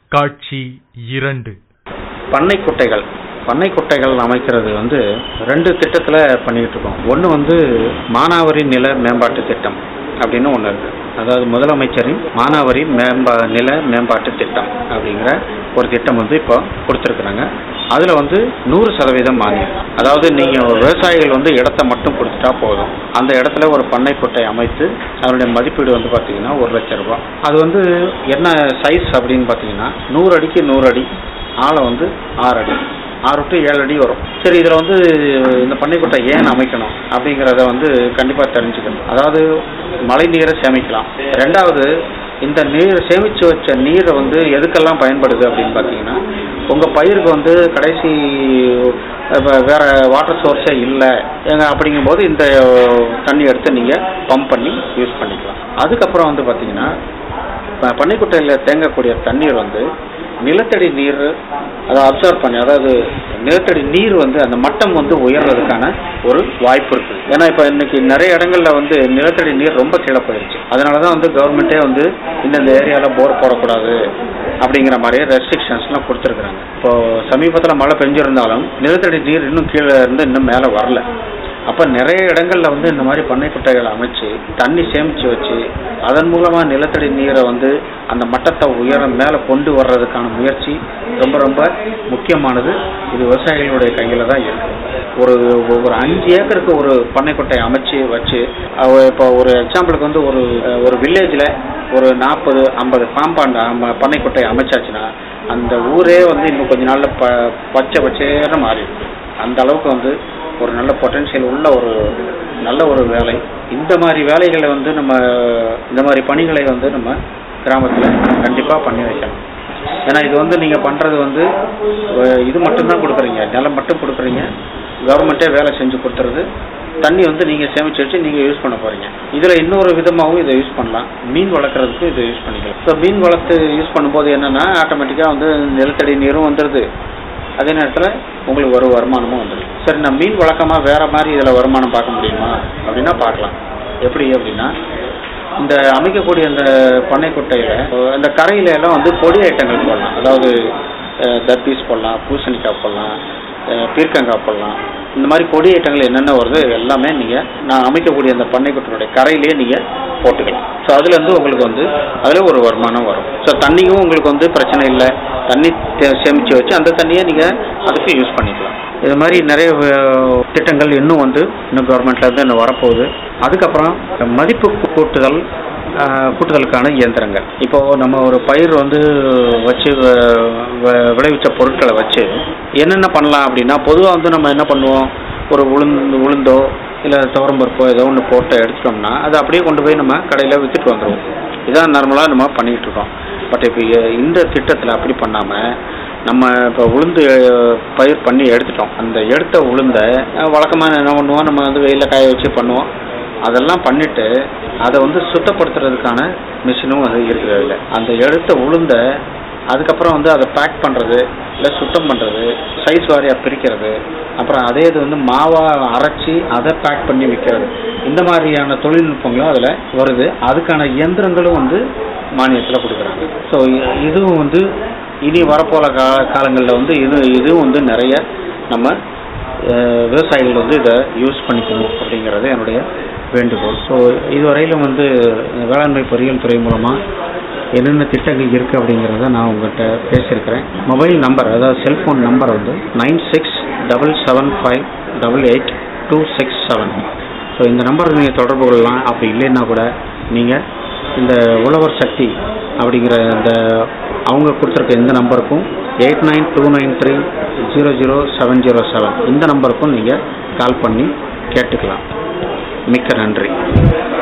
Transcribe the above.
காட்சி இரண்டு பண்ணை குட்டைகள் பண்ணை குட்டைகள் அமைக்கிறது வந்து ரெண்டு திட்டத்தில் பண்ணிக்கிட்டு இருக்கோம் ஒன்று வந்து மானாவாரி நில மேம்பாட்டு திட்டம் அப்படின்னு ஒன்று இருக்குது அதாவது முதலமைச்சரின் மானாவாரி மேம்பா நில மேம்பாட்டு திட்டம் அப்படிங்கிற ஒரு திட்டம் வந்து இப்போ கொடுத்துருக்குறாங்க அதில் வந்து நூறு சதவீதம் மானியம் அதாவது நீங்கள் விவசாயிகள் வந்து இடத்த மட்டும் கொடுத்துட்டா போதும் அந்த இடத்துல ஒரு பண்ணை குட்டை அமைத்து அதனுடைய மதிப்பீடு வந்து பார்த்தீங்கன்னா ஒரு லட்ச ரூபாய் அது வந்து என்ன சைஸ் அப்படின்னு பார்த்தீங்கன்னா நூறு அடிக்கு நூறு அடி ஆழம் வந்து ஆறு அடி ஆறு டு ஏழு அடி வரும் சரி இதில் வந்து இந்த பண்ணைக்குட்டை ஏன் அமைக்கணும் அப்படிங்கிறத வந்து கண்டிப்பாக தெரிஞ்சுக்கணும் அதாவது மழை நீரை சேமிக்கலாம் ரெண்டாவது இந்த நீர் சேமித்து வச்ச நீரை வந்து எதுக்கெல்லாம் பயன்படுது அப்படின்னு பார்த்தீங்கன்னா உங்கள் பயிருக்கு வந்து கடைசி இப்போ வேறு வாட்டர் சோர்ஸே இல்லை ஏங்க அப்படிங்கும்போது இந்த தண்ணி எடுத்து நீங்கள் பம்ப் பண்ணி யூஸ் பண்ணிக்கலாம் அதுக்கப்புறம் வந்து பார்த்தீங்கன்னா ப- பண்ணைக்குட்டையில் தேங்கக்கூடிய தண்ணீர் வந்து நிலத்தடி நீர் அதை அப்சர்வ் பண்ணி அதாவது நிலத்தடி நீர் வந்து அந்த மட்டம் வந்து உயர்றதுக்கான ஒரு வாய்ப்பு இருக்குது ஏன்னா இப்போ இன்னைக்கு நிறைய இடங்கள்ல வந்து நிலத்தடி நீர் ரொம்ப கீழே போயிடுச்சு அதனால தான் வந்து கவர்மெண்ட்டே வந்து இந்தந்த ஏரியாவில் போர் போடக்கூடாது அப்படிங்கிற மாதிரி ரெஸ்ட்ரிக்ஷன்ஸ்லாம் கொடுத்துருக்குறாங்க இப்போ சமீபத்தில் மழை பெஞ்சிருந்தாலும் நிலத்தடி நீர் இன்னும் கீழே இருந்து இன்னும் மேலே வரல அப்போ நிறைய இடங்கள்ல வந்து இந்த மாதிரி பண்ணை குட்டைகளை அமைச்சு தண்ணி சேமித்து வச்சு அதன் மூலமாக நிலத்தடி நீரை வந்து அந்த மட்டத்தை உயர மேலே கொண்டு வர்றதுக்கான முயற்சி ரொம்ப ரொம்ப முக்கியமானது இது விவசாயிகளுடைய கையில் தான் இருக்கு ஒரு ஒரு அஞ்சு ஏக்கருக்கு ஒரு பண்ணை குட்டை அமைச்சு வச்சு அவ- இப்போ ஒரு எக்ஸாம்பிளுக்கு வந்து ஒரு அஹ், ஒரு வில்லேஜில் ஒரு நாற்பது ஐம்பது காம்பவுண்ட் பண்ணை குட்டை அமைச்சாச்சுன்னா அந்த ஊரே வந்து இன்னும் கொஞ்ச நாளில் ப பச்சை பச்சேன்னு மாறிடும் அந்த அளவுக்கு வந்து ஒரு நல்ல பொட்டன்ஷியல் உள்ள ஒரு நல்ல ஒரு வேலை இந்த மாதிரி வேலைகளை வந்து நம்ம இந்த மாதிரி பணிகளை வந்து நம்ம கிராமத்தில் கண்டிப்பாக பண்ணி வைக்கணும் ஏன்னா இது வந்து நீங்கள் பண்ணுறது வந்து அஹ், இது மட்டும்தான் கொடுக்குறீங்க நிலம் மட்டும் கொடுக்குறீங்க கவர்மெண்ட்டே வேலை செஞ்சு கொடுத்துறது தண்ணி வந்து நீங்கள் சேமிச்சு வச்சு நீங்கள் யூஸ் பண்ண போகிறீங்க இதில் இன்னொரு விதமாகவும் இதை யூஸ் பண்ணலாம் மீன் வளர்க்குறதுக்கு இதை யூஸ் பண்ணிக்கலாம் ஸோ மீன் வளர்த்து யூஸ் பண்ணும்போது என்னென்னா ஆட்டோமேட்டிக்காக வந்து நிலத்தடி நீரும் வந்துடுது அதே நேரத்தில் உங்களுக்கு ஒரு வருமானமும் வந்துடும் சரி நான் மீன் வழக்கமாக வேறு மாதிரி இதில் வருமானம் பார்க்க முடியுமா அப்படின்னா பார்க்கலாம் எப்படி அப்படின்னா இந்த அமைக்கக்கூடிய இந்த பண்ணை குட்டையில் இந்த கரையில எல்லாம் வந்து பொடி ஐட்டங்கள் போடலாம் அதாவது அஹ், தர்பீஸ் போடலாம் பூசணிக்காய் போடலாம் அஹ், பீர்க்கங்காய் போடலாம் இந்த மாதிரி பொடி ஐட்டங்கள் என்னென்ன வருதோ இது எல்லாமே நீங்கள் நான் அமைக்கக்கூடிய அந்த பண்ணை குட்டையுடைய கரையிலே நீங்கள் போட்டுக்கலாம் ஸோ அதுலேருந்து உங்களுக்கு வந்து அதில் ஒரு வருமானம் வரும் ஸோ தண்ணியும் உங்களுக்கு வந்து பிரச்சனை இல்லை தண்ணி தே- சேமிச்சு வச்சு அந்த தண்ணியை நீங்கள் அதுக்கு யூஸ் பண்ணிக்கலாம் இது மாதிரி நிறைய அஹ், திட்டங்கள் இன்னும் வந்து இன்னும் கவர்மெண்ட்லேருந்து இன்னும் வரப்போகுது அதுக்கப்புறம் மதிப்பு கூட்டுதல் அஹ், கூட்டுதலுக்கான இயந்திரங்கள் இப்போது நம்ம ஒரு பயிர் வந்து வச்சு வ- வ- விளைவிச்ச பொருட்களை வச்சு என்னென்ன பண்ணலாம் அப்படின்னா பொதுவாக வந்து நம்ம என்ன பண்ணுவோம் ஒரு உளுந்து உளுந்தோ இல்லை துவரம்பருப்போ ஏதோ ஒன்று போட்டு எடுத்துட்டோம்னா அதை அப்படியே கொண்டு போய் நம்ம கடையில் விற்றுட்டு வந்துடுவோம் இதான் நார்மலாக நம்ம பண்ணிக்கிட்டு இருக்கோம் பட் இப்போ இந்த திட்டத்தில் அப்படி பண்ணாமல் நம்ம இப்போ உளுந்து அஹ், பயிர் பண்ணி எடுத்துட்டோம் அந்த எடுத்த உளுந்தை வழக்கமாக என்ன பண்ணுவோம் நம்ம வந்து வெயிலில் காய வச்சு பண்ணுவோம் அதெல்லாம் பண்ணிவிட்டு அதை வந்து சுத்தப்படுத்துறதுக்கான மிஷினும் அது இருக்குது அதில் அந்த எடுத்த உளுந்தை அதுக்கப்புறம் வந்து அதை பேக் பண்ணுறது இல்லை சுத்தம் பண்ணுறது சைஸ் வாரியாக பிரிக்கிறது அப்புறம் அதே இது வந்து மாவாக அரைச்சி அதை பேக் பண்ணி விற்கிறது இந்த மாதிரியான தொழில்நுட்பங்களும் அதில் வருது அதுக்கான இயந்திரங்களும் வந்து மானியத்தில் கொடுக்குறாங்க ஸோ இதுவும் வந்து இனி வரப்போகிற கா காலங்களில் வந்து இது இதுவும் வந்து நிறைய நம்ம அஹ், விவசாயிகள் வந்து இதை யூஸ் பண்ணிக்கணும் அப்படிங்கிறது என்னுடைய வேண்டுகோள் ஸோ இதுவரையிலும் வந்து வேளாண்மை பொறியியல் துறை மூலமாக என்னென்ன திட்டங்கள் இருக்குது அப்படிங்கிறத நான் உங்கள்கிட்ட பேசியிருக்கிறேன் மொபைல் நம்பர் அதாவது செல்ஃபோன் நம்பர் வந்து nine six double seven five double eight two six seven so இந்த நம்பருக்கு நீங்கள் தொடர்பு கொள்ளலாம் அப்படி இல்லைன்னா கூட நீங்கள் இந்த உழவர் சக்தி அப்படிங்கிற இந்த அவங்க கொடுத்துருக்க இந்த நம்பருக்கும் eight nine two nine three zero zero seven zero seven இந்த நம்பருக்கும் நீங்கள் கால் பண்ணி கேட்டுக்கலாம் மிக்க நன்றி